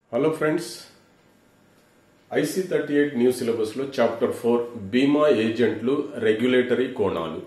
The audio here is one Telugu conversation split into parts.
hello friends IC thirty eight new సిలబస్లో చాప్టర్ ఫోర్ బీమా ఏజెంట్లు రెగ్యులేటరీ కోణాలు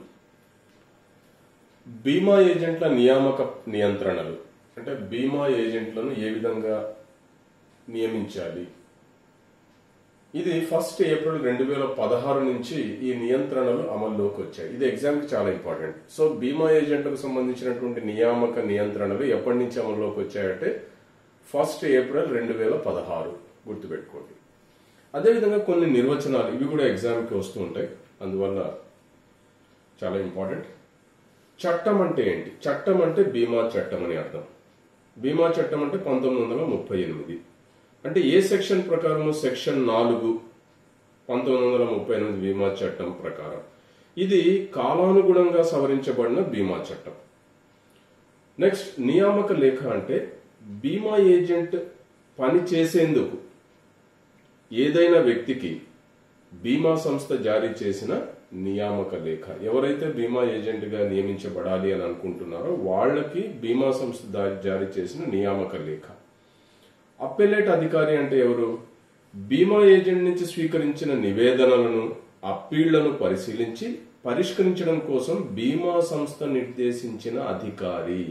బీమా ఏజెంట్ల నియామక నియంత్రణలు అంటే బీమా ఏజెంట్లను ఏ విధంగా నియమించాలి ఇది ఫస్ట్ ఏప్రిల్ రెండు వేల పదహారు నుంచి ఈ నియంత్రణలు అమల్లోకి వచ్చాయి ఇది ఎగ్జామ్కి చాలా ఇంపార్టెంట్ సో బీమా ఏజెంట్లకు సంబంధించినటువంటి నియామక నియంత్రణలు ఎప్పటి నుంచి అమల్లోకి వచ్చాయంటే ఫస్ట్ ఏప్రిల్ రెండు వేల పదహారు గుర్తుపెట్టుకోండి అదేవిధంగా కొన్ని నిర్వచనాలు ఇవి కూడా ఎగ్జామ్కి వస్తూ ఉంటాయి అందువల్ల చాలా ఇంపార్టెంట్ చట్టం అంటే ఏంటి చట్టం అంటే బీమా చట్టం అని అర్థం బీమా చట్టం అంటే పంతొమ్మిది వందల ముప్పై ఎనిమిది అంటే ఏ సెక్షన్ ప్రకారం సెక్షన్ నాలుగు పంతొమ్మిది వందల ముప్పై ఎనిమిది బీమా చట్టం ప్రకారం ఇది కాలానుగుణంగా సవరించబడిన బీమా చట్టం నెక్స్ట్ నియామక లేఖ అంటే బీమా ఏజెంట్ పని చేసేందుకు ఏదైనా వ్యక్తికి బీమా సంస్థ జారీ చేసిన నియామక లేఖ ఎవరైతే బీమా ఏజెంట్గా నియమించబడాలి అని అనుకుంటున్నారో వాళ్ళకి బీమా సంస్థ దా- జారీ చేసిన నియామక లేఖ అప్పెలేట్ అధికారి అంటే ఎవరు బీమా ఏజెంట్ నుంచి స్వీకరించిన నివేదనలను అప్పీళ్లను పరిశీలించి పరిష్కరించడం కోసం బీమా సంస్థ నిర్దేశించిన అధికారి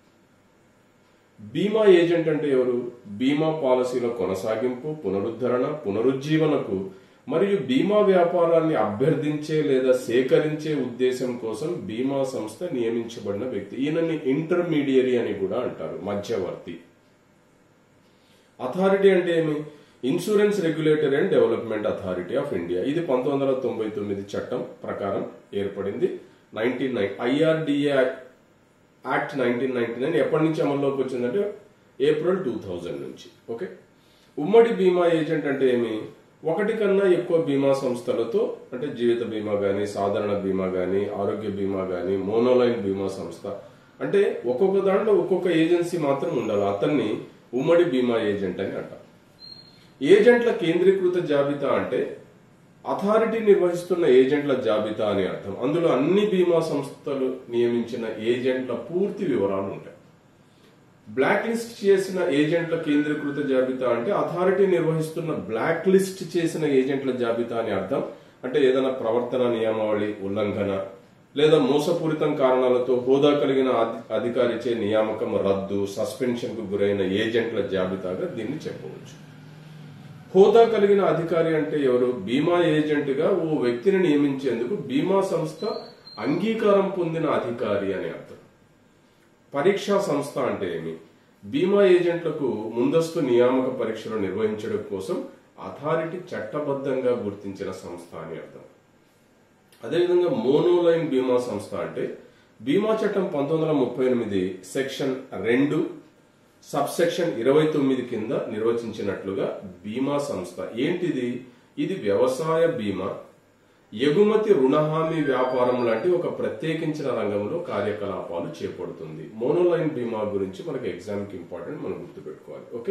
బీమా ఏజెంట్ అంటే ఎవరు బీమా పాలసీల కొనసాగింపు పునరుద్ధరణ పునరుజ్జీవనకు మరియు బీమా వ్యాపారాన్ని అభ్యర్థించే లేదా సేకరించే ఉద్దేశం కోసం బీమా సంస్థ నియమించబడిన వ్యక్తి ఈయనని ఇంటర్మీడియరీ అని కూడా అంటారు మధ్యవర్తి అథారిటీ అంటే ఏమి insurance regulatory and development authority of India ఇది పంతొమ్మిది వందల తొంభై తొమ్మిది చట్టం ప్రకారం ఏర్పడింది nineteen nine IRDA act nineteen ninety nine ఎప్పటి నుంచి అమల్లోకి వచ్చిందంటే ఏప్రిల్ టూ థౌజండ్ నుంచి ఓకే ఉమ్మడి బీమా ఏజెంట్ అంటే ఏమి ఒకటి కన్నా ఎక్కువ బీమా సంస్థలతో అంటే జీవిత బీమా గాని సాధారణ బీమా గాని ఆరోగ్య బీమా గాని మోనోలైన్ బీమా సంస్థ అంటే ఒక్కొక్క దాంట్లో ఒక్కొక్క ఏజెన్సీ మాత్రం ఉండాలి అతన్ని ఉమ్మడి బీమా ఏజెంట్ అని అంటారు ఏజెంట్ల కేంద్రీకృత జాబితా అంటే అథారిటీ నిర్వహిస్తున్న ఏజెంట్ల జాబితా అని అర్థం అందులో అన్ని బీమా సంస్థలు నియమించిన ఏజెంట్ల పూర్తి వివరాలు ఉంటాయి బ్లాక్ లిస్ట్ చేసిన ఏజెంట్ల కేంద్రీకృత జాబితా అంటే అథారిటీ నిర్వహిస్తున్న బ్లాక్ లిస్ట్ చేసిన ఏజెంట్ల జాబితా అని అర్థం అంటే ఏదైనా ప్రవర్తన నియమావళి ఉల్లంఘన లేదా మోసపూరితం కారణాలతో హోదా కలిగిన అధి- అధికారిచే నియామకం రద్దు సస్పెన్షన్ కు గురైన ఏజెంట్ల జాబితాగా దీన్ని చెప్పవచ్చు హోదా కలిగిన అధికారి అంటే ఎవరు బీమా ఏజెంట్ గా ఓ వ్యక్తిని నియమించేందుకు బీమా సంస్థ అంగీకారం పొందిన అధికారి అని అర్థం పరీక్షా సంస్థ అంటే ఏమి బీమా ఏజెంట్లకు ముందస్తు నియామక పరీక్షలు నిర్వహించడం కోసం అథారిటీ చట్టబద్ధంగా గుర్తించిన సంస్థ అని అర్థం అదేవిధంగా మోనోలైన్ బీమా సంస్థ అంటే బీమా చట్టం పంతొమ్మిది వందల ముప్పై ఎనిమిది సెక్షన్ రెండు సబ్ సెక్షన్ ఇరవై తొమ్మిది కింద నిర్వచించినట్లుగా బీమా సంస్థ ఏంటిది ఇది వ్యవసాయ బీమా ఎగుమతి రుణహామీ వ్యాపారం లాంటి ఒక ప్రత్యేకించిన రంగంలో కార్యకలాపాలు చేపడుతుంది మోనోలైన్ బీమా గురించి మనకి ఎగ్జామ్ కి ఇంపార్టెంట్ మనం గుర్తుపెట్టుకోవాలి ఓకే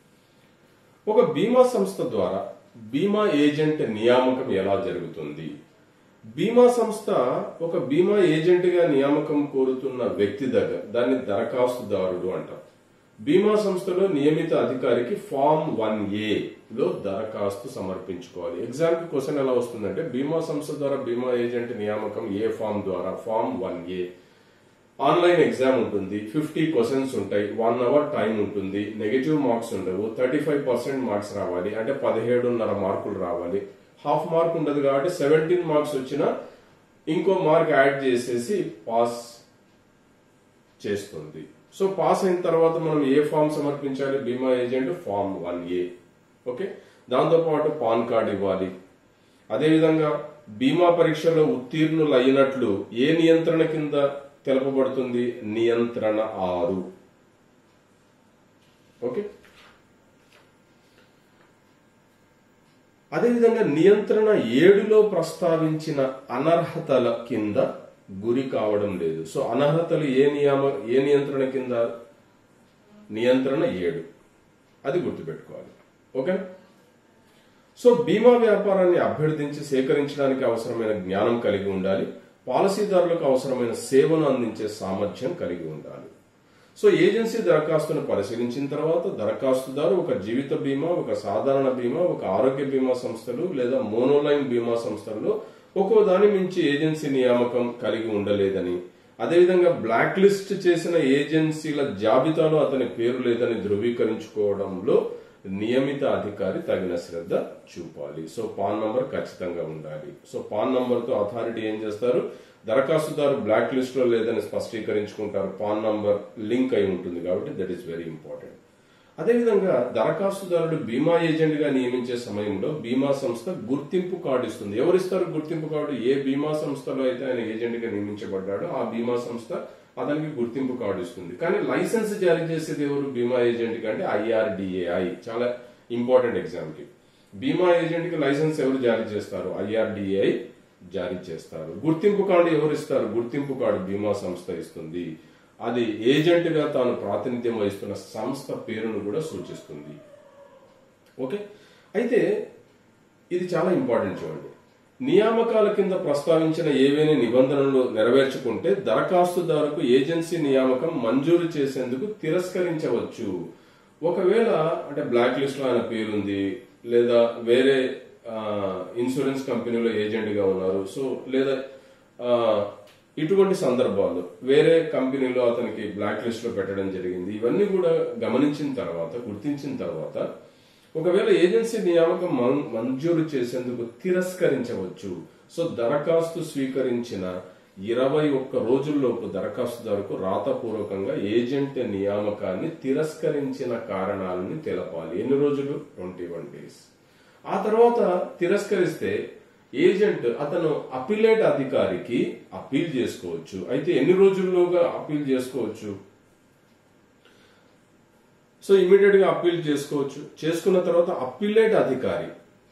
ఒక బీమా సంస్థ ద్వారా బీమా ఏజెంట్ నియామకం ఎలా జరుగుతుంది బీమా సంస్థ ఒక బీమా ఏజెంట్ గా నియామకం కోరుతున్న వ్యక్తి దగ్గర దాన్ని దరఖాస్తుదారుడు అంటాం బీమా సంస్థలో నియమిత అధికారికి ఫామ్ వన్ ఏ లో దరఖాస్తు సమర్పించుకోవాలి ఎగ్జామ్ కి క్వశ్చన్ ఎలా వస్తుందంటే బీమా సంస్థ ద్వారా బీమా ఏజెంట్ నియామకం ఏ ఫామ్ ద్వారా form one A online exam ఉంటుంది ఫిఫ్టీ క్వశ్చన్స్ ఉంటాయి వన్ అవర్ టైం ఉంటుంది నెగటివ్ మార్క్స్ ఉండవు థర్టీ ఫైవ్ పర్సెంట్ మార్క్స్ రావాలి అంటే పదిహేడున్నర మార్కులు రావాలి హాఫ్ మార్క్ ఉండదు కాబట్టి సెవెంటీన్ మార్క్స్ వచ్చినా ఇంకో మార్క్ యాడ్ చేసేసి పాస్ చేస్తుంది సో పాస్ అయిన తర్వాత మనం ఏ ఫామ్ సమర్పించాలి బీమా agent form one A okay దాంతోపాటు పాన్ కార్డ్ ఇవ్వాలి అదేవిధంగా బీమా పరీక్షలో ఉత్తీర్ణులు అయినట్లు ఏ నియంత్రణ కింద తెలపబడుతుంది నియంత్రణ ఆరు ఓకే అదేవిధంగా నియంత్రణ ఏడులో ప్రస్తావించిన అనర్హతల కింద గురి కావడం లేదు సో అనర్హతలు ఏ నియమ ఏ నియంత్రణ కింద నియంత్రణ ఏడు అది గుర్తుపెట్టుకోవాలి ఓకే సో బీమా వ్యాపారాన్ని అభ్యర్థించి సేకరించడానికి అవసరమైన జ్ఞానం కలిగి ఉండాలి పాలసీదారులకు అవసరమైన సేవను అందించే సామర్థ్యం కలిగి ఉండాలి సో ఏజెన్సీ దరఖాస్తును పరిశీలించిన తర్వాత దరఖాస్తుదారు ఒక జీవిత బీమా ఒక సాధారణ బీమా ఒక ఆరోగ్య బీమా సంస్థలు లేదా మోనోలైన్ బీమా సంస్థల్లో ఒక్కో దాని మించి ఏజెన్సీ నియామకం కలిగి ఉండలేదని అదేవిధంగా బ్లాక్ లిస్ట్ చేసిన ఏజెన్సీల జాబితాలో అతని పేరు లేదని ధృవీకరించుకోవడంలో నియమిత అధికారి తగిన శ్రద్ధ చూపాలి సో పాన్ నంబర్ ఖచ్చితంగా ఉండాలి సో పాన్ నంబర్ తో అథారిటీ ఏం చేస్తారు దరఖాస్తుదారు బ్లాక్ లిస్ట్ లో లేదని స్పష్టీకరించుకుంటారు పాన్ నంబర్ లింక్ అయి ఉంటుంది కాబట్టి దట్ ఈస్ వెరీ ఇంపార్టెంట్ అదేవిధంగా దరఖాస్తుదారుడు బీమా ఏజెంట్ గా నియమించే సమయంలో బీమా సంస్థ గుర్తింపు కార్డు ఇస్తుంది ఎవరిస్తారు గుర్తింపు కార్డు ఏ బీమా సంస్థలో అయితే ఆయన ఏజెంట్ గా నియమించబడ్డాడో ఆ బీమా సంస్థ అతనికి గుర్తింపు కార్డు ఇస్తుంది కానీ లైసెన్స్ జారీ చేసేది ఎవరు బీమా ఏజెంట్ కి అంటే ఐఆర్డిఏఐ చాలా ఇంపార్టెంట్ ఎగ్జామ్ కి బీమా ఏజెంట్ కి లైసెన్స్ ఎవరు జారీ చేస్తారు ఐఆర్డిఏఐ జారీ చేస్తారు గుర్తింపు కార్డు ఎవరు ఇస్తారు గుర్తింపు కార్డు బీమా సంస్థ ఇస్తుంది అది ఏజెంట్ గా తాను ప్రాతినిధ్యం వహిస్తున్న సంస్థ పేరును కూడా సూచిస్తుంది ఓకే అయితే ఇది చాలా ఇంపార్టెంట్ చూడండి నియామకాల కింద ప్రస్తావించిన ఏవైనా నిబంధనలు నెరవేర్చుకుంటే దరఖాస్తుదారుకు ఏజెన్సీ నియామకం మంజూరు చేసేందుకు తిరస్కరించవచ్చు ఒకవేళ అంటే బ్లాక్ లిస్ట్ లో ఆయన పేరుంది లేదా వేరే ఆ, ఇన్సూరెన్స్ కంపెనీలో ఏజెంట్ గా ఉన్నారు సో లేదా ఆ, ఇటువంటి సందర్భాలు వేరే కంపెనీలో అతనికి బ్లాక్ లిస్ట్ లో పెట్టడం జరిగింది ఇవన్నీ కూడా గమనించిన తర్వాత గుర్తించిన తర్వాత ఒకవేళ ఏజెన్సీ నియామకం మం- మంజూరు చేసేందుకు తిరస్కరించవచ్చు సో దరఖాస్తు స్వీకరించిన ఇరవై ఒక్క రోజుల్లోపు దరఖాస్తుదారుకు రాతపూర్వకంగా ఏజెంట్ నియామకాన్ని తిరస్కరించిన కారణాలని తెలపాలి ఎన్ని రోజులు ట్వంటీ వన్ డేస్ ఆ తర్వాత తిరస్కరిస్తే ఏజెంట్ అతను అపిలేట్ అధికారికి అప్పీల్ చేసుకోవచ్చు అయితే ఎన్ని రోజుల్లోగా అప్పీల్ చేసుకోవచ్చు సో ఇమీడియట్ గా అప్పీల్ చేసుకోవచ్చు చేసుకున్న తర్వాత అప్పీలేట్ అధికారి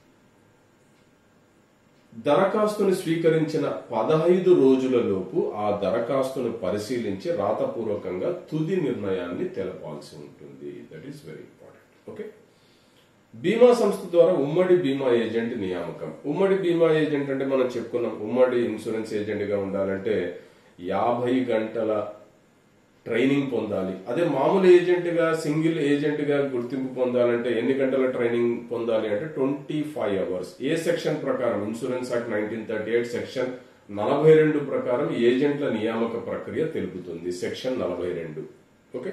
దరఖాస్తుని స్వీకరించిన పదహైదు రోజులలోపు ఆ దరఖాస్తును పరిశీలించి రాతపూర్వకంగా తుది నిర్ణయాన్ని తెలపాల్సి ఉంటుంది that is very important okay బీమా సంస్థ ద్వారా ఉమ్మడి బీమా ఏజెంట్ నియామకం ఉమ్మడి బీమా ఏజెంట్ అంటే మనం చెప్పుకున్నాం ఉమ్మడి ఇన్సూరెన్స్ ఏజెంట్ గా ఉండాలంటే యాభై గంటల ట్రైనింగ్ పొందాలి అదే మామూలు ఏజెంట్ గా సింగిల్ ఏజెంట్ గా గుర్తింపు పొందాలంటే ఎన్ని గంటల ట్రైనింగ్ పొందాలి అంటే ట్వంటీ ఫైవ్ అవర్స్ ఏ సెక్షన్ ప్రకారం insurance act nineteen thirty eight section నలభై రెండు ప్రకారం ఏజెంట్ల నియామక ప్రక్రియ తెలుపుతుంది సెక్షన్ నలభై రెండు ఓకే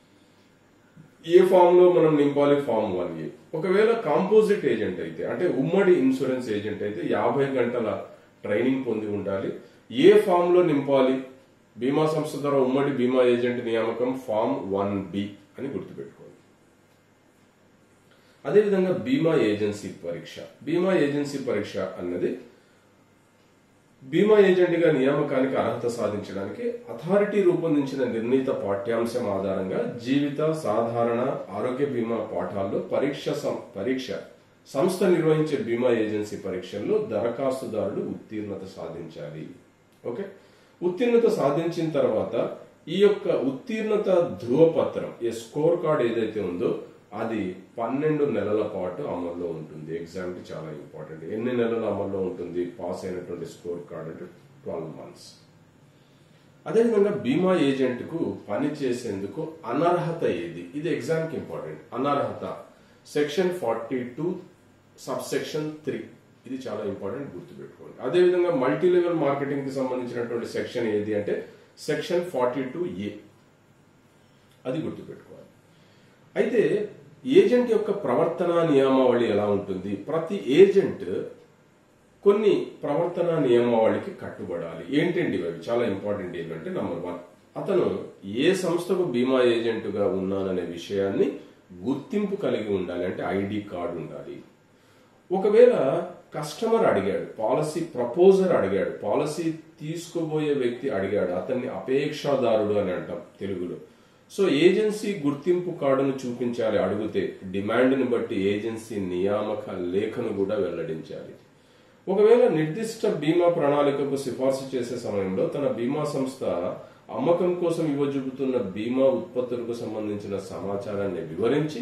ఏ ఫామ్ లో మనం నింపాలి ఫామ్ వన్ ఏ ఒకవేళ కాంపోజిట్ ఏజెంట్ అయితే అంటే ఉమ్మడి ఇన్సూరెన్స్ ఏజెంట్ అయితే యాభై గంటల ట్రైనింగ్ పొంది ఉండాలి ఏ ఫామ్ లో నింపాలి బీమా సంస్థ ద్వారా ఉమ్మడి బీమా ఏజెంట్ నియామకం ఫామ్ వన్ బి అని గుర్తుపెట్టుకోండి అదేవిధంగా బీమా ఏజెన్సీ పరీక్ష బీమా ఏజెన్సీ పరీక్ష అన్నది బీమా ఏజెంట్గా నియామకానికి అర్హత సాధించడానికి అథారిటీ రూపొందించిన నిర్ణీత పాఠ్యాంశం ఆధారంగా జీవిత సాధారణ ఆరోగ్య బీమా పాఠాల్లో పరీక్ష సం- పరీక్ష సంస్థ నిర్వహించే బీమా ఏజెన్సీ పరీక్షల్లో దరఖాస్తుదారుడు ఉత్తీర్ణత సాధించాలి ఓకే ఉత్తీర్ణత సాధించిన తర్వాత ఈ యొక్క ఉత్తీర్ణత ధృవపత్రం ఏ స్కోర్ కార్డ్ ఏదైతే ఉందో అది పన్నెండు నెలల పాటు అమల్లో ఉంటుంది ఎగ్జామ్ కి చాలా ఇంపార్టెంట్ ఎన్ని నెలలు అమల్లో ఉంటుంది పాస్ అయినటువంటి స్కోర్ కార్డ్ అంటే ట్వెల్వ్ మంత్స్ అదేవిధంగా బీమా ఏజెంట్ కు పని చేసేందుకు అనర్హత ఏది ఇది ఎగ్జామ్ కి ఇంపార్టెంట్ అనర్హత section forty two sub section three ఇది చాలా ఇంపార్టెంట్ గుర్తుపెట్టుకోండి అదేవిధంగా మల్టీ లెవెల్ మార్కెటింగ్ కి సంబంధించినటువంటి సెక్షన్ ఏది అంటే సెక్షన్ ఫార్టీ టూ ఏ అది గుర్తుపెట్టుకోవాలి అయితే ఏజెంట్ యొక్క ప్రవర్తన నియమావళి ఎలా ఉంటుంది ప్రతి ఏజెంట్ కొన్ని ప్రవర్తన నియమావళికి కట్టుబడాలి ఏంటండి అవి చాలా ఇంపార్టెంట్ ఏంటంటే నంబర్ వన్ అతను ఏ సంస్థకు బీమా ఏజెంట్గా ఉన్నాననే విషయాన్ని గుర్తింపు కలిగి ఉండాలి అంటే ఐడి కార్డు ఉండాలి ఒకవేళ కస్టమర్ అడిగాడు పాలసీ ప్రపోజర్ అడిగాడు పాలసీ తీసుకోబోయే వ్యక్తి అడిగాడు అతన్ని అపేక్షాదారుడు అని అంటాం తెలుగులో సో ఏజెన్సీ గుర్తింపు కార్డును చూపించాలి అడిగితే డిమాండ్ని బట్టి ఏజెన్సీ నియామక లేఖను కూడా వెల్లడించాలి ఒకవేళ నిర్దిష్ట బీమా ప్రణాళికకు సిఫార్సు చేసే సమయంలో తన బీమా సంస్థ అమ్మకం కోసం ఇవ్వజూపుతున్న బీమా ఉత్పత్తులకు సంబంధించిన సమాచారాన్ని వివరించి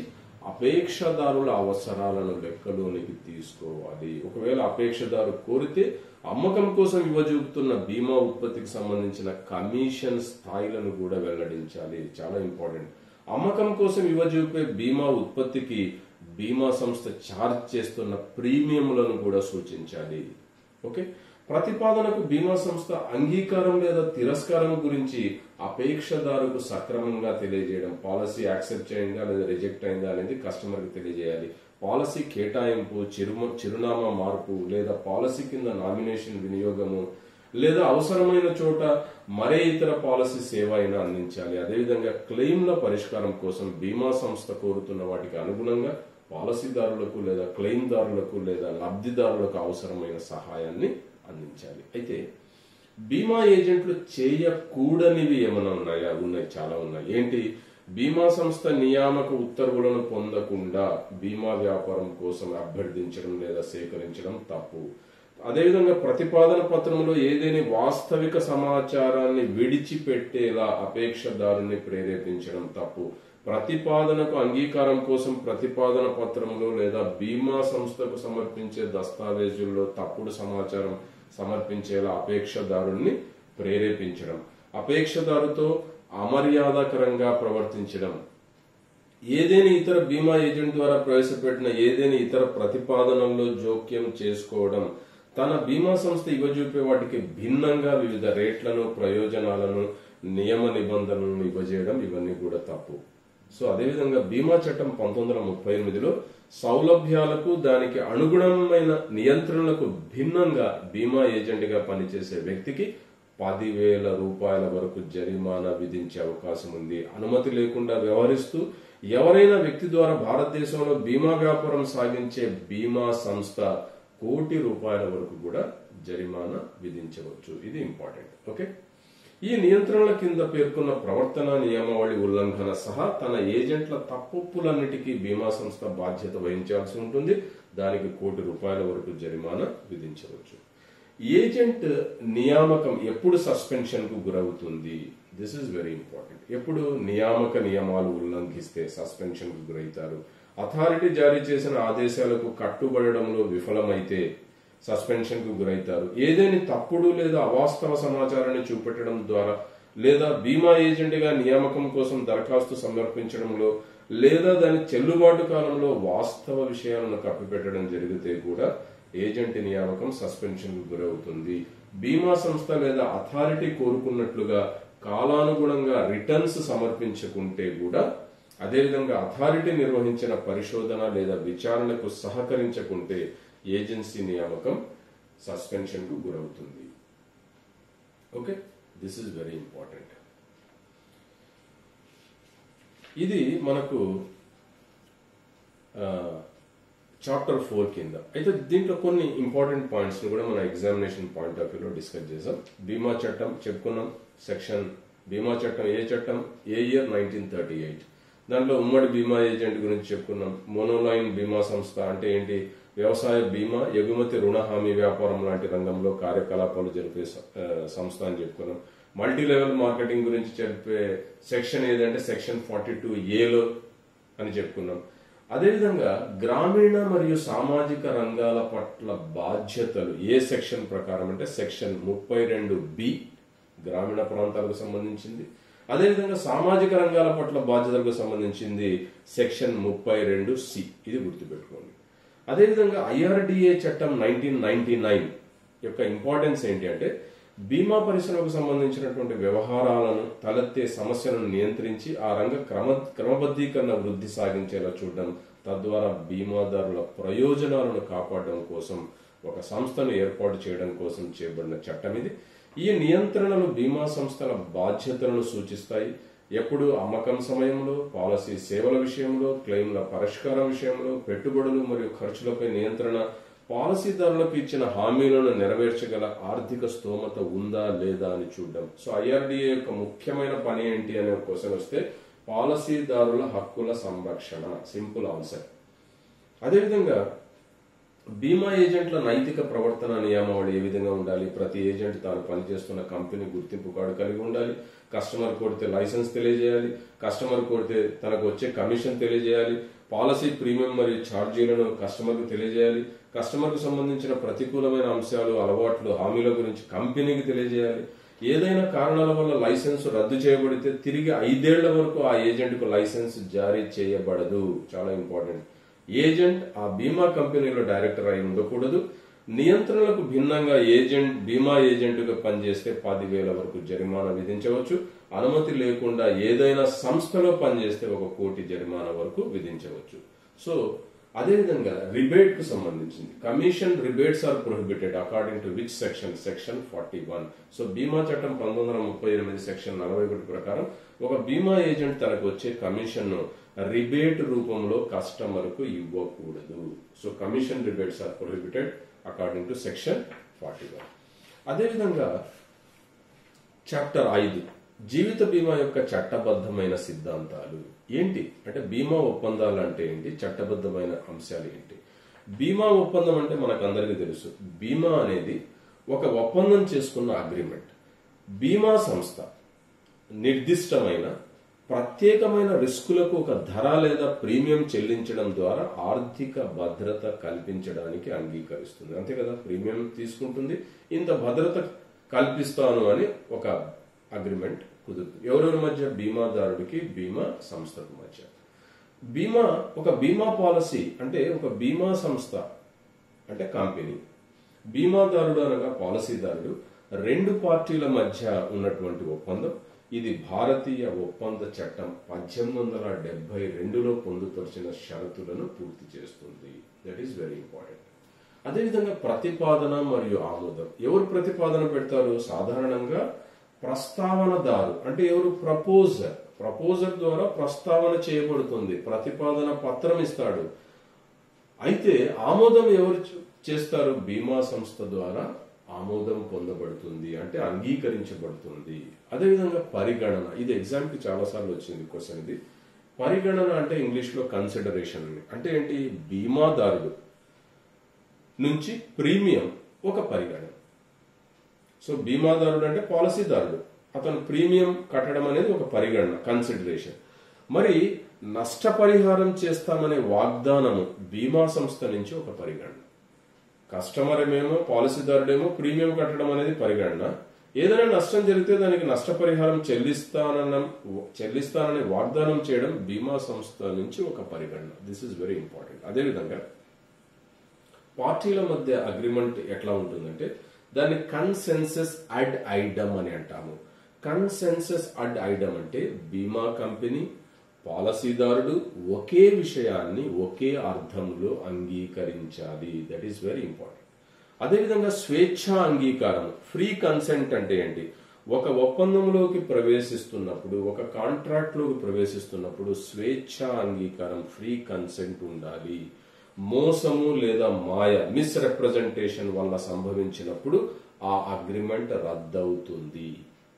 అపేక్షదారుల అవసరాలను లెక్కలోనికి తీసుకోవాలి ఒకవేళ అపేక్షదారు కోరితే అమ్మకం కోసం ఇవ్వజూపుతున్న బీమా ఉత్పత్తికి సంబంధించిన కమిషన్ స్థాయిలను కూడా వెల్లడించాలి ఇది చాలా ఇంపార్టెంట్ అమ్మకం కోసం ఇవ్వజూపే బీమా ఉత్పత్తికి బీమా సంస్థ ఛార్జ్ చేస్తున్న ప్రీమియంలను కూడా సూచించాలి ఓకే ప్రతిపాదనకు బీమా సంస్థ అంగీకారం లేదా తిరస్కారం గురించి అపేక్షదారుకు సక్రమంగా తెలియజేయడం పాలసీ యాక్సెప్ట్ చేయంగా లేదా రిజెక్ట్ అయిందా అనేది కస్టమర్ కి తెలియజేయాలి పాలసీ కేటాయింపు చిరుమ చిరునామా మార్పు లేదా పాలసీ కింద నామినేషన్ వినియోగము లేదా అవసరమైన చోట మరే ఇతర పాలసీ సేవ అయినా అందించాలి అదేవిధంగా క్లెయిమ్ల పరిష్కారం కోసం బీమా సంస్థ కోరుతున్న వాటికి అనుగుణంగా పాలసీదారులకు లేదా క్లెయిమ్దారులకు లేదా లబ్ధిదారులకు అవసరమైన సహాయాన్ని అందించాలి అయితే బీమా ఏజెంట్లు చేయకూడనివి ఏమైనా ఉన్నాయా ఉన్నాయి చాలా ఉన్నాయి ఏంటి బీమా సంస్థ నియామక ఉత్తర్వులను పొందకుండా బీమా వ్యాపారం కోసం అభ్యర్థించడం లేదా సేకరించడం తప్పు అదేవిధంగా ప్రతిపాదన పత్రంలో ఏదైనా వాస్తవిక సమాచారాన్ని విడిచిపెట్టేలా అపేక్షదారుని ప్రేరేపించడం తప్పు ప్రతిపాదనకు అంగీకారం కోసం ప్రతిపాదన పత్రంలో లేదా బీమా సంస్థకు సమర్పించే దస్తావేజుల్లో తప్పుడు సమాచారం సమర్పించేలా అపేక్షదారుణ్ణి ప్రేరేపించడం అపేక్షదారుతో అమర్యాదకరంగా ప్రవర్తించడం ఏదైనా ఇతర బీమా ఏజెంట్ ద్వారా ప్రవేశపెట్టిన ఏదైనా ఇతర ప్రతిపాదనల్లో జోక్యం చేసుకోవడం తన బీమా సంస్థ ఇవ్వజూపే వాటికి భిన్నంగా వివిధ రేట్లను ప్రయోజనాలను నియమ నిబంధనలను ఇవ్వజేయడం ఇవన్నీ కూడా తప్పు సో అదేవిధంగా బీమా చట్టం పంతొమ్మిది వందల ముప్పై ఎనిమిదిలో సౌలభ్యాలకు దానికి అనుగుణమైన నియంత్రణలకు భిన్నంగా బీమా ఏజెంట్గా పనిచేసే వ్యక్తికి పదివేల రూపాయల వరకు జరిమానా విధించే అవకాశం ఉంది అనుమతి లేకుండా వ్యవహరిస్తూ ఎవరైనా వ్యక్తి ద్వారా భారతదేశంలో బీమా వ్యాపారం సాగించే బీమా సంస్థ కోటి రూపాయల వరకు కూడా జరిమానా విధించవచ్చు ఇది ఇంపార్టెంట్ ఓకే ఈ నియంత్రణల కింద పేర్కొన్న ప్రవర్తన నియమావళి ఉల్లంఘన సహా తన ఏజెంట్ల తప్పులన్నిటికీ బీమా సంస్థ బాధ్యత వహించాల్సి ఉంటుంది దానికి కోటి రూపాయల వరకు జరిమానా విధించవచ్చు ఏజెంట్ నియామకం ఎప్పుడు సస్పెన్షన్ కు గురవుతుంది దిస్ ఇస్ వెరీ ఇంపార్టెంట్ ఎప్పుడు నియామక నియమాలు ఉల్లంఘిస్తే సస్పెన్షన్ కు గురవుతారు అథారిటీ జారీ చేసిన ఆదేశాలకు కట్టుబడడంలో విఫలమైతే సస్పెన్షన్ కు గురవుతారు ఏదైనా తప్పుడు లేదా అవాస్తవ సమాచారాన్ని చూపెట్టడం ద్వారా లేదా బీమా ఏజెంట్ గా నియామకం కోసం దరఖాస్తు సమర్పించడంలో లేదా దాని చెల్లుబాటు కాలంలో వాస్తవ విషయాలను కప్పిపెట్టడం జరిగితే కూడా ఏజెంట్ నియామకం సస్పెన్షన్ కు గురవుతుంది బీమా సంస్థ లేదా అథారిటీ కోరుకున్నట్లుగా కాలానుగుణంగా రిటర్న్స్ సమర్పించకుంటే కూడా అదేవిధంగా అథారిటీ నిర్వహించిన పరిశోధన లేదా విచారణకు సహకరించకుంటే ఏజెన్సీ నియామకం సస్పెన్షన్ కు గురవుతుంది okay this is very important ఇది మనకు చాప్టర్ ఫోర్ కింద అయితే దీంట్లో కొన్ని ఇంపార్టెంట్ పాయింట్స్ కూడా మన ఎగ్జామినేషన్ పాయింట్ ఆఫ్ వ్యూలో డిస్కస్ చేసాం బీమా చట్టం చెప్పుకున్నాం సెక్షన్ బీమా చట్టం ఏ చట్టం ఏ ఇయర్ నైన్టీన్ థర్టీ ఎయిట్ దాంట్లో ఉమ్మడి బీమా ఏజెంట్ గురించి చెప్పుకున్నాం మోనోలైన్ బీమా సంస్థ అంటే ఏంటి వ్యవసాయ బీమా ఎగుమతి రుణ హామీ వ్యాపారం లాంటి రంగంలో కార్యకలాపాలు జరిపే స- ఆ, సంస్థ అని చెప్పుకున్నాం మల్టీ లెవెల్ మార్కెటింగ్ గురించి చెప్పే సెక్షన్ ఏదంటే సెక్షన్ ఫార్టీ టూ ఏలో అని చెప్పుకున్నాం అదేవిధంగా గ్రామీణ మరియు సామాజిక రంగాల పట్ల బాధ్యతలు ఏ సెక్షన్ ప్రకారం అంటే సెక్షన్ ముప్పై రెండు బి గ్రామీణ ప్రాంతాలకు సంబంధించింది అదేవిధంగా సామాజిక రంగాల పట్ల బాధ్యతలకు సంబంధించింది సెక్షన్ ముప్పై రెండు సి ఇది గుర్తుపెట్టుకోండి అదేవిధంగా ఐఆర్డిఏ చట్టం నైన్టీన్ నైన్టీ నైన్ యొక్క ఇంపార్టెన్స్ ఏంటి అంటే బీమా పరిశ్రమకు సంబంధించినటువంటి వ్యవహారాలను తలెత్తే సమస్యలను నియంత్రించి ఆ రంగ క్రమ క్రమబద్ధీకరణ వృద్ధి సాగించేలా చూడడం తద్వారా బీమాదారుల ప్రయోజనాలను కాపాడడం కోసం ఒక సంస్థను ఏర్పాటు చేయడం కోసం చేయబడిన చట్టం ఇది ఈ నియంత్రణలు బీమా సంస్థల బాధ్యతలను సూచిస్తాయి ఎప్పుడు అమ్మకం సమయంలో పాలసీ సేవల విషయంలో క్లెయిమ్ల పరిష్కారం విషయంలో పెట్టుబడులు మరియు ఖర్చులపై నియంత్రణ పాలసీదారులకు ఇచ్చిన హామీలను నెరవేర్చగల ఆర్థిక స్తోమత ఉందా లేదా అని చూడడం సో ఐఆర్డిఏ యొక్క ముఖ్యమైన పని ఏంటి అనే క్వశ్చన్ వస్తే పాలసీదారుల హక్కుల సంరక్షణ సింపుల్ ఆన్సర్ అదేవిధంగా బీమా ఏజెంట్ల నైతిక ప్రవర్తన నియమావళి ఏ విధంగా ఉండాలి ప్రతి ఏజెంట్ తాను పనిచేస్తున్న కంపెనీ గుర్తింపు కార్డు కలిగి ఉండాలి కస్టమర్ కోరితే లైసెన్స్ తెలియజేయాలి కస్టమర్ కోరితే తనకు వచ్చే కమిషన్ తెలియజేయాలి పాలసీ ప్రీమియం మరియు ఛార్జీలను కస్టమర్కు తెలియజేయాలి కస్టమర్కు సంబంధించిన ప్రతికూలమైన అంశాలు అలవాట్లు హామీల గురించి కంపెనీకి తెలియజేయాలి ఏదైనా కారణాల వల్ల లైసెన్స్ రద్దు చేయబడితే తిరిగి ఐదేళ్ల వరకు ఆ ఏజెంట్కు లైసెన్స్ జారీ చేయబడదు చాలా ఇంపార్టెంట్ ఏజెంట్ ఆ బీమా కంపెనీలో డైరెక్టర్ అయి ఉండకూడదు నియంత్రణలకు భిన్నంగా ఏజెంట్ బీమా ఏజెంట్గా పనిచేస్తే పదివేల వరకు జరిమానా విధించవచ్చు అనుమతి లేకుండా ఏదైనా సంస్థలో పనిచేస్తే ఒక కోటి జరిమానా వరకు విధించవచ్చు సో అదేవిధంగా రిబేట్ కు సంబంధించింది commission rebates are prohibited according to which section section forty one so బీమా చట్టం పంతొమ్మిది వందల ముప్పై ఎనిమిది సెక్షన్ నలభై ఒకటి ప్రకారం ఒక బీమా ఏజెంట్ తనకు వచ్చే కమిషన్ ను రిబేట్ రూపంలో కస్టమర్ కు ఇవ్వకూడదు so commission rebates are prohibited according to section forty one అదేవిధంగా చాప్టర్ ఐదు జీవిత బీమా యొక్క చట్టబద్ధమైన సిద్ధాంతాలు ఏంటి అంటే బీమా ఒప్పందాలు అంటే ఏంటి చట్టబద్ధమైన అంశాలు ఏంటి బీమా ఒప్పందం అంటే మనకు అందరికీ తెలుసు బీమా అనేది ఒక ఒప్పందం చేసుకున్న అగ్రిమెంట్ బీమా సంస్థ నిర్దిష్టమైన ప్రత్యేకమైన రిస్కులకు ఒక ధర లేదా ప్రీమియం చెల్లించడం ద్వారా ఆర్థిక భద్రత కల్పించడానికి అంగీకరిస్తుంది అంతే కదా ప్రీమియం తీసుకుంటుంది ఇంత భద్రత కల్పిస్తాను అని ఒక అగ్రిమెంట్ కుదురుతుంది ఎవరెవరి మధ్య బీమాదారుడికి బీమా సంస్థకు మధ్య బీమా ఒక బీమా పాలసీ అంటే ఒక బీమా సంస్థ అంటే కంపెనీ బీమాదారుడు అనగా పాలసీదారుడు రెండు పార్టీల మధ్య ఉన్నటువంటి ఒప్పందం ఇది భారతీయ ఒప్పంద చట్టం పద్దెనిమిది వందల డెబ్బై రెండులో పొందుపరిచిన షరతులను పూర్తి చేస్తుంది దట్ ఈస్ వెరీ ఇంపార్టెంట్ అదేవిధంగా ప్రతిపాదన మరియు ఆమోదం ఎవరు ప్రతిపాదన పెడతారు సాధారణంగా ప్రస్తావనదారు అంటే ఎవరు ప్రపోజర్ ప్రపోజర్ ద్వారా ప్రస్తావన చేయబడుతుంది ప్రతిపాదన పత్రం ఇస్తాడు అయితే ఆమోదం ఎవరు చే- చేస్తారు బీమా సంస్థ ద్వారా ఆమోదం పొందబడుతుంది అంటే అంగీకరించబడుతుంది అదేవిధంగా పరిగణన ఇది ఎగ్జామ్ కి చాలా సార్లు వచ్చింది క్వశ్చన్ ఇది పరిగణన అంటే ఇంగ్లీష్ లో కన్సిడరేషన్ అని అంటే ఏంటి బీమాదారుడు నుంచి ప్రీమియం ఒక పరిగణన సో బీమాదారుడు అంటే పాలసీదారుడు అతను ప్రీమియం కట్టడం అనేది ఒక పరిగణన కన్సిడరేషన్ మరి నష్టపరిహారం చేస్తామనే వాగ్దానము బీమా సంస్థ నుంచి ఒక పరిగణన కస్టమర్ ఏమేమో పాలసీదారుడేమో ప్రీమియం కట్టడం అనేది పరిగణన ఏదైనా నష్టం జరిగితే దానికి నష్టపరిహారం చెల్లిస్తానన్న చెల్లిస్తానని వాగ్దానం చేయడం బీమా సంస్థ నుంచి ఒక పరిగణన దిస్ ఇస్ వెరీ ఇంపార్టెంట్ అదేవిధంగా పార్టీల మధ్య అగ్రిమెంట్ ఎట్లా ఉంటుందంటే దాన్ని కన్సెన్సస్ అడ్ ఐడమ్ అని అంటాము కన్సెన్సస్ అడ్ ఐడమ్ అంటే బీమా కంపెనీ పాలసీదారుడు ఒకే విషయాన్ని ఒకే అర్థంలో అంగీకరించాలి దట్ ఈస్ వెరీ ఇంపార్టెంట్ అదేవిధంగా స్వేచ్ఛ అంగీకారం ఫ్రీ కన్సెంట్ అంటే ఏంటి ఒక ఒప్పందంలోకి ప్రవేశిస్తున్నప్పుడు ఒక కాంట్రాక్ట్ లోకి ప్రవేశిస్తున్నప్పుడు స్వేచ్ఛ అంగీకారం ఫ్రీ కన్సెంట్ ఉండాలి మోసము లేదా మాయ మిస్రెప్రజెంటేషన్ వల్ల సంభవించినప్పుడు ఆ అగ్రిమెంట్ రద్దవుతుంది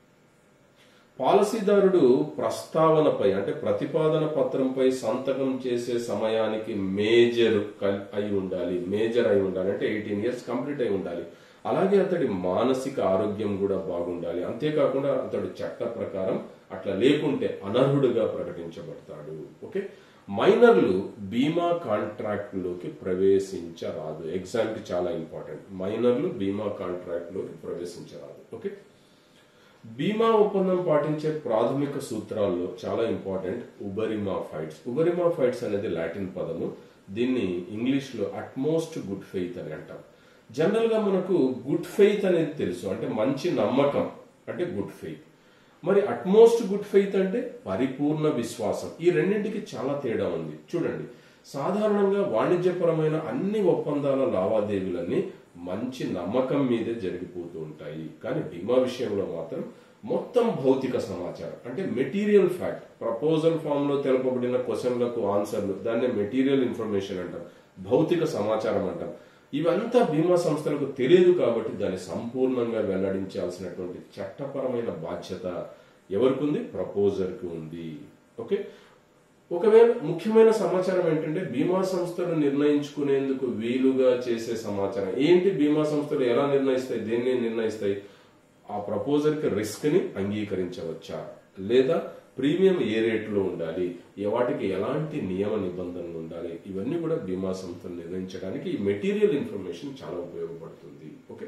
పాలసీదారుడు ప్రస్తావనపై అంటే ప్రతిపాదన పత్రంపై సంతకం చేసే సమయానికి మేజర్ కల్- అయి ఉండాలి మేజర్ అయి ఉండాలి అంటే ఎయిటీన్ ఇయర్స్ కంప్లీట్ అయి ఉండాలి అలాగే అతడి మానసిక ఆరోగ్యం కూడా బాగుండాలి అంతేకాకుండా అతడు చట్ట ప్రకారం అట్లా లేకుంటే అనర్హుడుగా ప్రకటించబడతాడు ఓకే మైనర్లు బీమా కాంట్రాక్ట్ లోకి ప్రవేశించరాదు ఎగ్జామ్ కి చాలా ఇంపార్టెంట్ మైనర్లు బీమా కాంట్రాక్ట్ లోకి ప్రవేశించరాదు ఓకే బీమా ఒప్పందం పాటించే ప్రాథమిక సూత్రాల్లో చాలా important uberrima fides uberrima fides అనేది లాటిన్ పదము దీన్ని ఇంగ్లీష్ లో అట్మోస్ట్ గుడ్ ఫెయిత్ అని అంటాం జనరల్ గా మనకు గుడ్ ఫెయిత్ అనేది తెలుసు అంటే మంచి నమ్మకం అంటే గుడ్ ఫెయిత్ మరి అట్మోస్ట్ గుడ్ ఫెయిత్ అంటే పరిపూర్ణ విశ్వాసం ఈ రెండింటికి చాలా తేడా ఉంది చూడండి సాధారణంగా వాణిజ్యపరమైన అన్ని ఒప్పందాల లావాదేవీలన్నీ మంచి నమ్మకం మీదే జరిగిపోతూ ఉంటాయి కానీ బీమా విషయంలో మాత్రం మొత్తం భౌతిక సమాచారం అంటే మెటీరియల్ ఫ్యాక్ట్ ప్రపోజల్ ఫామ్ లో తెలుపబడిన క్వశ్చన్లకు ఆన్సర్లు దాన్ని మెటీరియల్ ఇన్ఫర్మేషన్ అంటాం భౌతిక సమాచారం అంటాం ఇవంతా బీమా సంస్థలకు తెలియదు కాబట్టి దాన్ని సంపూర్ణంగా వెల్లడించాల్సినటువంటి చట్టపరమైన బాధ్యత ఎవరికి ఉంది ప్రపోజర్ కి ఉంది ఓకే ఒకవేళ ముఖ్యమైన సమాచారం ఏంటంటే బీమా సంస్థలు నిర్ణయించుకునేందుకు వీలుగా చేసే సమాచారం ఏంటి బీమా సంస్థలు ఎలా నిర్ణయిస్తాయి దేన్ని నిర్ణయిస్తాయి ఆ ప్రపోజల్ కి రిస్క్ ని అంగీకరించవచ్చా లేదా ప్రీమియం ఏ రేట్లో ఉండాలి ఏ వాటికి ఎలాంటి నియమ నిబంధనలు ఉండాలి ఇవన్నీ కూడా బీమా సంస్థలు నిర్ణయించడానికి ఈ మెటీరియల్ ఇన్ఫర్మేషన్ చాలా ఉపయోగపడుతుంది ఓకే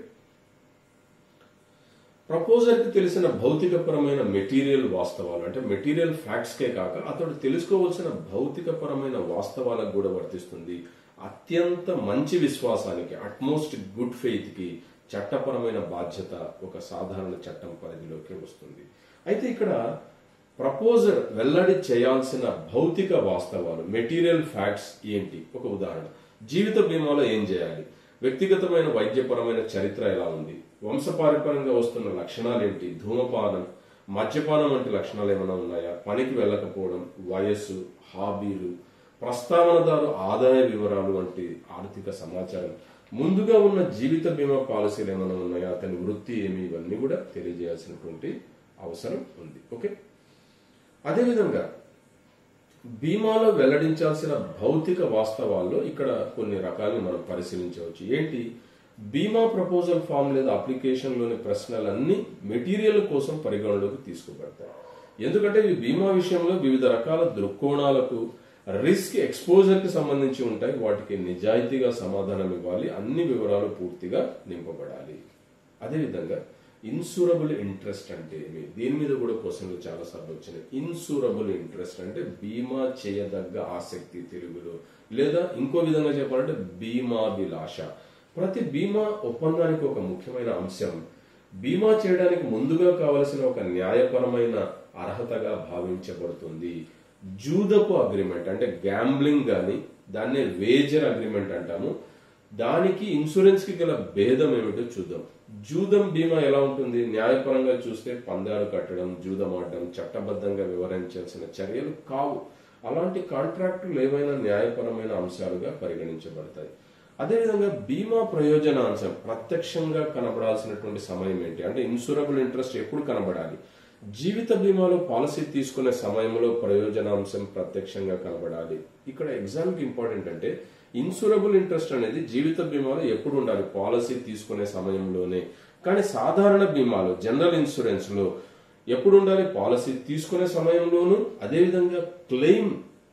ప్రపోజర్ కి తెలిసిన భౌతికపరమైన మెటీరియల్ వాస్తవాలు అంటే మెటీరియల్ ఫ్యాక్ట్స్ కే కాక అతడు తెలుసుకోవాల్సిన భౌతికపరమైన వాస్తవాలకు కూడా వర్తిస్తుంది అత్యంత మంచి విశ్వాసానికి అట్మోస్ట్ గుడ్ ఫెయిత్ కి చట్టపరమైన బాధ్యత ఒక సాధారణ చట్టం పరిధిలోకి వస్తుంది అయితే ఇక్కడ ప్రపోజర్ వెల్లడి చేయాల్సిన భౌతిక వాస్తవాలు మెటీరియల్ ఫ్యాక్ట్స్ ఏంటి ఒక ఉదాహరణ జీవిత బీమాలో ఏం చేయాలి వ్యక్తిగతమైన వైద్యపరమైన చరిత్ర ఎలా ఉంది వంశపారంపర్యంగా వస్తున్న లక్షణాలు ఏంటి ధూమపానం మద్యపానం వంటి లక్షణాలు ఏమైనా ఉన్నాయా పనికి వెళ్ళకపోవడం వయస్సు హాబీలు ప్రస్తావనదారు ఆదాయ వివరాలు వంటి ఆర్థిక సమాచారం ముందుగా ఉన్న జీవిత బీమా పాలసీలు ఏమైనా ఉన్నాయా అతని వృత్తి ఏమి ఇవన్నీ కూడా తెలియజేయాల్సినటువంటి అవసరం ఉంది ఓకే అదేవిధంగా బీమాలో వెల్లడించాల్సిన భౌతిక వాస్తవాల్లో ఇక్కడ కొన్ని రకాలను మనం పరిశీలించవచ్చు ఏంటి బీమా ప్రపోజల్ ఫామ్ లేదా అప్లికేషన్ లోని ప్రశ్నలన్నీ మెటీరియల్ కోసం పరిగణలోకి తీసుకుపడతాయి ఎందుకంటే ఇవి బీమా విషయంలో వివిధ రకాల దృక్కోణాలకు రిస్క్ ఎక్స్పోజర్ కి సంబంధించి ఉంటాయి వాటికి నిజాయితీగా సమాధానం ఇవ్వాలి అన్ని వివరాలు పూర్తిగా నింపబడాలి అదేవిధంగా ఇన్సూరబుల్ ఇంట్రెస్ట్ అంటే ఏమి దీని మీద కూడా క్వశ్చన్లు చాలా సార్లు వచ్చినాయి ఇన్సూరబుల్ ఇంట్రెస్ట్ అంటే బీమా చేయదగ్గ ఆసక్తి తెలుగులో లేదా ఇంకో విధంగా చెప్పాలంటే బీమాభిలాష ప్రతి బీమా ఒప్పందానికి ఒక ముఖ్యమైన అంశం బీమా చేయడానికి ముందుగా కావలసిన ఒక న్యాయపరమైన అర్హతగా భావించబడుతుంది జూదపు అగ్రిమెంట్ అంటే గ్యాంబ్లింగ్ గాని దాన్నే వేజర్ అగ్రిమెంట్ అంటాము దానికి ఇన్సూరెన్స్ కి గల భేదం ఏమిటో చూద్దాం జూదం బీమా ఎలా ఉంటుంది న్యాయపరంగా చూస్తే పందాలు కట్టడం జూదం ఆడడం చట్టబద్ధంగా వివరించాల్సిన చర్యలు కావు అలాంటి కాంట్రాక్టులు ఏవైనా న్యాయపరమైన అంశాలుగా పరిగణించబడతాయి అదేవిధంగా బీమా ప్రయోజనాంశం ప్రత్యక్షంగా కనబడాల్సినటువంటి సమయం ఏంటి అంటే ఇన్సూరబుల్ ఇంట్రెస్ట్ ఎప్పుడు కనబడాలి జీవిత బీమాలో పాలసీ తీసుకునే సమయంలో ప్రయోజనాంశం ప్రత్యక్షంగా కనబడాలి ఇక్కడ ఎగ్జామ్ కి ఇంపార్టెంట్ అంటే ఇన్సూరబుల్ ఇంట్రెస్ట్ అనేది జీవిత బీమాలో ఎప్పుడు ఉండాలి పాలసీ తీసుకునే సమయంలోనే కానీ సాధారణ బీమాలో జనరల్ ఇన్సూరెన్స్ లో ఎప్పుడు ఉండాలి పాలసీ తీసుకునే సమయంలోనూ అదేవిధంగా క్లెయిమ్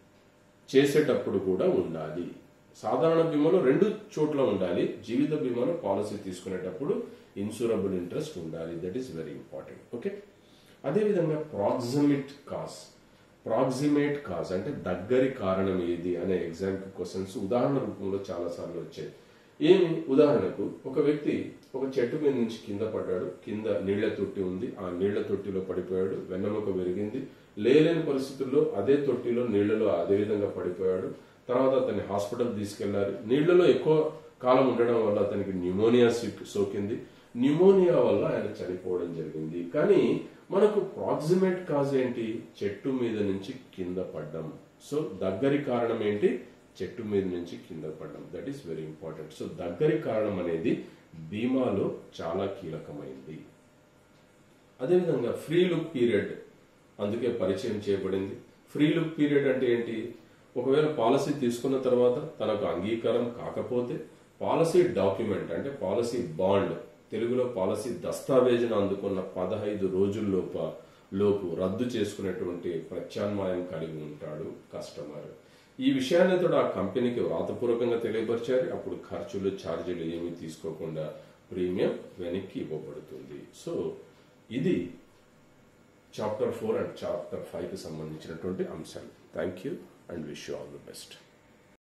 చేసేటప్పుడు కూడా ఉండాలి సాధారణ బీమాలో రెండు చోట్ల ఉండాలి జీవిత బీమాలో పాలసీ తీసుకునేటప్పుడు ఇన్సూరబుల్ ఇంట్రెస్ట్ ఉండాలి that is very important okay అదేవిధంగా ప్రాక్సిమిట్ కాజ్ ప్రాక్సిమేట్ కాజ్ అంటే దగ్గరి కారణం ఏది అనే ఎగ్జామ్ క్వశ్చన్స్ ఉదాహరణ రూపంలో చాలా సార్లు వచ్చాయి ఏమి ఉదాహరణకు ఒక వ్యక్తి ఒక చెట్టు మీద నుంచి కింద పడ్డాడు కింద నీళ్ల తొట్టి ఉంది ఆ నీళ్ల తొట్టిలో పడిపోయాడు వెన్నెముక విరిగింది లేలేని పరిస్థితుల్లో అదే తొట్టిలో నీళ్లలో అదే విధంగా పడిపోయాడు తర్వాత అతన్ని హాస్పిటల్ తీసుకెళ్లారు నీళ్లలో ఎక్కువ కాలం ఉండడం వల్ల అతనికి న్యూమోనియా సోకింది న్యూమోనియా వల్ల ఆయన చనిపోవడం జరిగింది కానీ మనకు ప్రాక్సిమేట్ కాజ్ ఏంటి చెట్టు మీద నుంచి కింద పడ్డం సో దగ్గరి కారణం ఏంటి చెట్టు మీద నుంచి కింద పడ్డం that is very important so దగ్గరి కారణం అనేది బీమాలో చాలా కీలకమైంది అదేవిధంగా ఫ్రీ లుక్ పీరియడ్ అందుకే పరిచయం చేయబడింది ఫ్రీ లుక్ పీరియడ్ అంటే ఏంటి ఒకవేళ పాలసీ తీసుకున్న తర్వాత తనకు అంగీకారం కాకపోతే పాలసీ డాక్యుమెంట్ అంటే పాలసీ బాండ్ తెలుగులో పాలసీ దస్తావేజును అందుకున్న పదహైదు రోజుల్లోప లోపు రద్దు చేసుకునేటువంటి ప్రత్యామ్నాయం కలిగి ఉంటాడు కస్టమర్ ఈ విషయాన్ని అతడు ఆ కంపెనీకి వ్రాతపూర్వకంగా తెలియపరిచారు అప్పుడు ఖర్చులు ఛార్జీలు ఏమీ తీసుకోకుండా ప్రీమియం వెనక్కి ఇవ్వబడుతుంది సో ఇది chapter four and chapter five కి సంబంధించినటువంటి అంశాలు thank you and wish you all the best